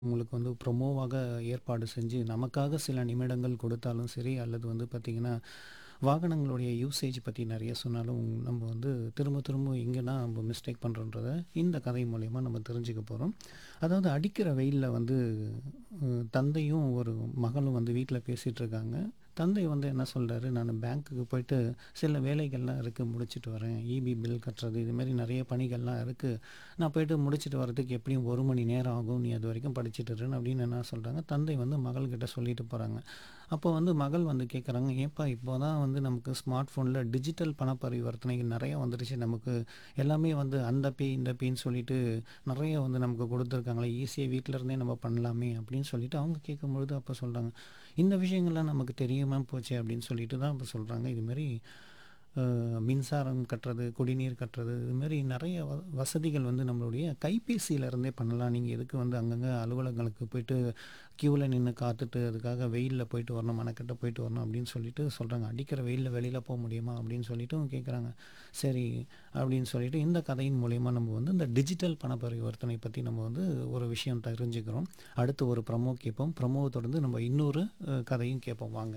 உங்களுக்கு வந்து ப்ரொமோவாக ஏற்பாடு செஞ்சு நமக்காக சில நிமிடங்கள் கொடுத்தாலும் சரி அல்லது வந்து பார்த்திங்கன்னா வாகனங்களுடைய யூசேஜ் பற்றி நிறைய சொன்னாலும் நம்ம வந்து திரும்ப திரும்ப எங்கன்னா நம்ம மிஸ்டேக் பண்ணுறோன்றத இந்த கதை மூலயமா நம்ம தெரிஞ்சுக்க போகிறோம் அதாவது அடிக்கிற வெயிலில் வந்து அஹ், தந்தையும் ஒரு மகளும் வந்து வீட்டில் பேசிகிட்டு இருக்காங்க தந்தை வந்து என்ன சொல்கிறாரு நான் பேங்க்குக்கு போயிட்டு சில வேலைகள்லாம் இருக்குது முடிச்சுட்டு வரேன் இபி பில் கட்டுறது இது மாதிரி நிறைய பணிகள்லாம் இருக்குது நான் போயிட்டு முடிச்சுட்டு வரதுக்கு எப்படியும் ஒரு மணி நேரம் ஆகும் நீ அது வரைக்கும் படிச்சுட்டு இருன்னு அப்படின்னு என்ன சொல்கிறாங்க தந்தை வந்து மகள்கிட்ட சொல்லிட்டு போகிறாங்க அப்போ வந்து மகள் வந்து கேட்குறாங்க ஏப்பா இப்போ தான் வந்து நமக்கு ஸ்மார்ட் ஃபோனில் டிஜிட்டல் பண பரிவர்த்தனைகள் நிறைய வந்துடுச்சு நமக்கு எல்லாமே வந்து அந்த பே இந்த பேன்னு சொல்லிட்டு நிறைய வந்து நமக்கு கொடுத்துருக்காங்களே ஈஸியாக வீட்டில் இருந்தே நம்ம பண்ணலாமே அப்படின்னு சொல்லிட்டு அவங்க கேட்கும்பொழுது அப்போ சொல்கிறாங்க இந்த விஷயங்கள்லாம் நமக்கு தெரியுமா போச்சு அப்படின்னு சொல்லிட்டு தான் அப்போ சொல்கிறாங்க இதுமாரி அஹ், மின்சாரம் கட்டுறது குடிநீர் கட்டுறது இது மாதிரி நிறைய வ வசதிகள் வந்து நம்மளுடைய கைபேசியில இருந்தே பண்ணலாம் நீங்கள் எதுக்கு வந்து அங்கங்கே அலுவலகங்களுக்கு போயிட்டு க்யூவில் நின்று காத்துட்டு அதுக்காக வெயிலில் போயிட்டு வரணும் மனக்கட்ட போயிட்டு வரணும் அப்படின்னு சொல்லிட்டு சொல்கிறாங்க அடிக்கிற வெயிலில் வெளியில் போக முடியுமா அப்படின்னு சொல்லிட்டு அவங்க கேட்குறாங்க சரி அப்படின்னு சொல்லிட்டு இந்த கதையின் மூலயமா நம்ம வந்து இந்த டிஜிட்டல் பண பரிவர்த்தனை பற்றி நம்ம வந்து ஒரு விஷயம் தெரிஞ்சுக்கிறோம் அடுத்து ஒரு ப்ரமோ கேட்போம் ப்ரமோவை தொடர்ந்து நம்ம இன்னொரு அஹ், கதையும் கேட்போம் வாங்க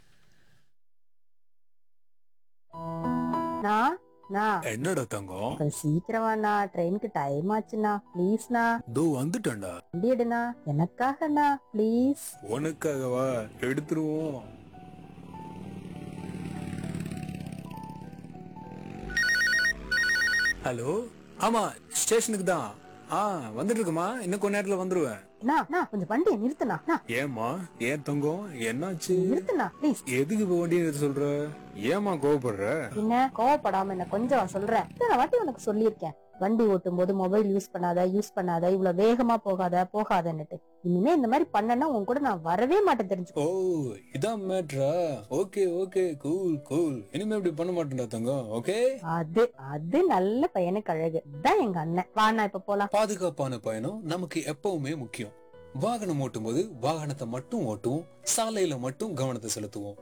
நான் நான் என்னடா தங்கம் கொஞ்சம் சீக்கிரமாண்ணா ட்ரெயினுக்கு டைம் ஆச்சுண்ணா ப்ளீஸ்ண்ணா தோ வந்துட்டேன்டா வண்டி எடுண்ணா எனக்காகண்ணா ப்ளீஸ் உனக்காகவா எடுத்துருவோம் ஹலோ ஆமா ஸ்டேஷனுக்கு தான் ஆ வந்துட்டு இருக்குமா இன்னும் கொஞ்ச நேரத்துல வந்துருவேன் அண்ணா அண்ணா, கொஞ்சம் வண்டியை நிறுத்துண்ணா அண்ணா, ஏமா ஏன் தங்கம் என்னாச்சு நிறுத்துண்ணா ப்ளீஸ் எதுக்கு இப்ப வண்டி நிறுத்த சொல்ற ஏமா கோவப்படுற என்ன கோவப்படாம என்ன கொஞ்சம் சொல்றேன் இத்தனை வாட்டி உனக்கு சொல்லியிருக்கேன் வண்டி ஓட்டும் போது மொபைல் யூஸ் பண்ணாத யூஸ் பண்ணாத இவ்வளவு வேகமா போகாத போகாதன்னுட்டு இனிமே இந்த மாதிரி பண்ணனா உன் கூட நான் வரவே மாட்டேன் தெரிஞ்சுக்கோ ஓ இதான் மேட்ரா ஓகே ஓகே கூல் கூல் இனிமே இப்படி பண்ண மாட்டேன்டா தங்கம் ஓகே அது அது நல்ல பையனுக்கு அழகு இதான் எங்க அண்ணன் வாண்ணா இப்ப போலாம் பாதுகாப்பான பயணம் நமக்கு எப்பவுமே முக்கியம் வாகனம் ஓட்டும்போது வாகனத்தை மட்டும் ஓட்டுவோம் சாலையில மட்டும் கவனத்தை செலுத்துவோம்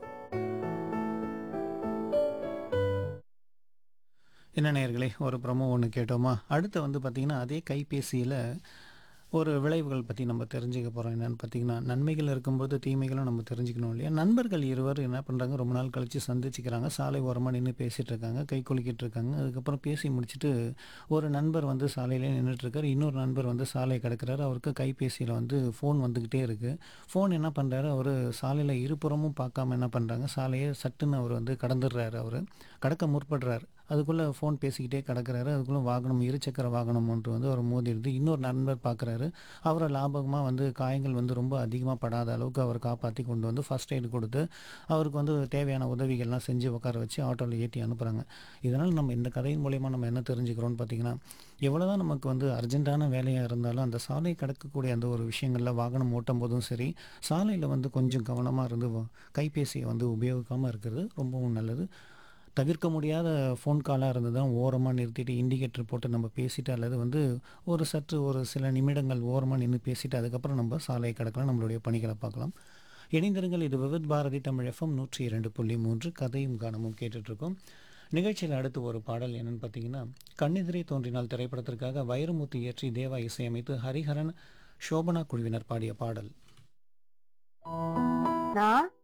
என்ன நேயர்களே ஒரு ப்ரமோ ஒன்று கேட்டோமா அடுத்து வந்து பார்த்திங்கன்னா அதே கைபேசியில் ஒரு விளைவுகள் பற்றி நம்ம தெரிஞ்சுக்க போகிறோம் என்னென்னு பார்த்தீங்கன்னா நன்மைகள் இருக்கும்போது தீமைகளும் நம்ம தெரிஞ்சுக்கணும் இல்லையா நண்பர்கள் இருவர் என்ன பண்ணுறாங்க ரொம்ப நாள் கழித்து சந்திச்சுக்கிறாங்க சாலை ஓரமாக நின்று பேசிகிட்டு இருக்காங்க கை குலுக்கிட்டு இருக்காங்க அதுக்கப்புறம் பேசி முடிச்சுட்டு ஒரு நண்பர் வந்து சாலையிலே நின்றுட்டுருக்காரு இன்னொரு நண்பர் வந்து சாலை கிடக்கிறாரு அவருக்கு கைபேசியில் வந்து ஃபோன் வந்துக்கிட்டே இருக்குது ஃபோன் என்ன பண்ணுறாரு அவர் சாலையில் இருபுறமும் பார்க்காம என்ன பண்ணுறாங்க சாலையை சட்டுன்னு அவர் வந்து கடந்துடுறாரு அவர் கடக்க முற்படுறாரு அதுக்குள்ளே ஃபோன் பேசிக்கிட்டே கிடக்கிறாரு அதுக்குள்ளே வாகனம் இருசக்கர வாகனம் ஒன்று வந்து அவர் மோதிடுது இன்னொரு நண்பர் பார்க்குறாரு அவரை லாபகமாக வந்து காயங்கள் வந்து ரொம்ப அதிகமாக படாத அளவுக்கு அவர் காப்பாற்றி கொண்டு வந்து ஃபர்ஸ்ட் எய்டு கொடுத்து அவருக்கு வந்து தேவையான உதவிகள்லாம் செஞ்சு உட்கார வச்சு ஆட்டோவில் ஏற்றி அனுப்புகிறாங்க இதனால் நம்ம இந்த கதையின் மூலயமா நம்ம என்ன தெரிஞ்சுக்கிறோம்னு பார்த்தீங்கன்னா எவ்வளோதான் நமக்கு வந்து அர்ஜென்ட்டான வேலையாக இருந்தாலும் அந்த சாலை கடக்கக்கூடிய அந்த ஒரு விஷயங்களில் வாகனம் ஓட்டும் போதும் சரி சாலையில் வந்து கொஞ்சம் கவனமாக இருந்து வ- கைபேசியை வந்து உபயோகிக்காமல் இருக்கிறது ரொம்பவும் நல்லது தவிர்க்க முடியாத ஃபோன் காலாக இருந்ததுன்னா ஓரமாக நிறுத்திட்டு இண்டிகேட்டர் போட்டு நம்ம பேசிட்டு அல்லது வந்து ஒரு சற்று ஒரு சில நிமிடங்கள் ஓரமாக நின்று பேசிட்டு அதுக்கப்புறம் நம்ம சாலையை கடக்கலாம் நம்மளுடைய பணிகளை பார்க்கலாம் இணைந்திருங்கள் இது விவித் பாரதி தமிழ் எஃப்எம் நூற்றி இரண்டு புள்ளி மூன்று கதையும் காணமும் கேட்டுட்ருக்கோம் நிகழ்ச்சியில் அடுத்து ஒரு பாடல் என்னன்னு பார்த்தீங்கன்னா கண்ணெதிரே தோன்றினால் திரைப்படத்திற்காக வைரமுத்து இயற்றி தேவா இசையமைத்து ஹரிஹரன் சோபனா குழுவினர் பாடிய பாடல் நான்